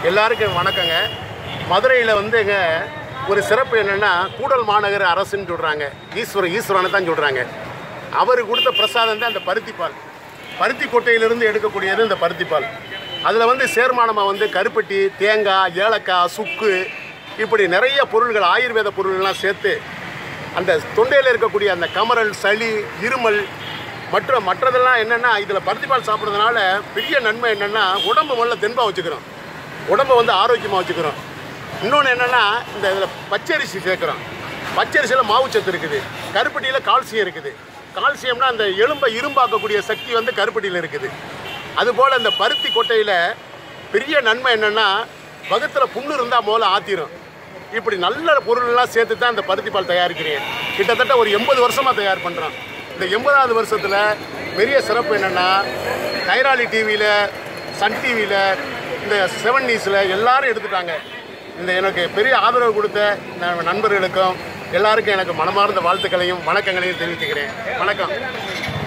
எல்லாருக்கும் வணக்கங்க மதுரையில் வந்துங்க ஒரு சிறப்பு என்னென்னா கூடல் மாநகர அரசுன்னு சொல்கிறாங்க ஈஸ்வரன் ஈஸ்வரனை தான் சொல்கிறாங்க அவர் கொடுத்த பிரசாதம் தான் அந்த பருத்திப்பால் பருத்தி கொட்டையிலிருந்து எடுக்கக்கூடியது இந்த பருத்திப்பால் அதில் வந்து சேர்மானமாக வந்து கருப்பட்டி தேங்காய் ஏலக்காய் சுக்கு இப்படி நிறைய பொருள்கள் ஆயுர்வேத பொருள்கள்லாம் சேர்த்து அந்த தொண்டையில் இருக்கக்கூடிய அந்த கமரல் சளி இருமல் மற்ற மற்றதெல்லாம் என்னென்னா இதில் பருத்திப்பால் சாப்பிட்றதுனால பெரிய நன்மை என்னென்னா உடம்பு முதல்ல தெம்பாக வச்சுக்கிறோம் உடம்பை வந்து ஆரோக்கியமாக வச்சுக்கிறோம் இன்னொன்று என்னென்னா இந்த இதில் பச்சரிசி சேர்க்குறோம் பச்சரிசியில் மாவுச்சத்து இருக்குது கருப்பட்டியில் கால்சியம் இருக்குது கால்சியம்னா அந்த எலும்பை இரும்பாக்கக்கூடிய சக்தி வந்து கருப்பட்டியில் இருக்குது அதுபோல் இந்த பருத்தி கொட்டையில் பெரிய நன்மை என்னென்னா வகுத்தில் புண்ணு இருந்தால் முதல்ல ஆத்திரும் இப்படி நல்ல பொருளெல்லாம் சேர்த்து தான் இந்த பருத்தி பால் தயாரிக்கிறேன் கிட்டத்தட்ட ஒரு எண்பது வருஷமாக தயார் பண்ணுறோம் இந்த எண்பதாவது வருஷத்தில் பெரிய சிறப்பு என்னென்னா கைராளி டிவியில் சன் டிவியில் இந்த செவன் நியூஸில் எல்லாரும் எடுத்துட்டாங்க இந்த எனக்கு பெரிய ஆதரவு கொடுத்த ந- நண்பர்களுக்கும் எல்லாருக்கும் எனக்கு மனமார்ந்த வாழ்த்துக்களையும் வணக்கங்களையும் தெரிவித்துக்கிறேன் வணக்கம்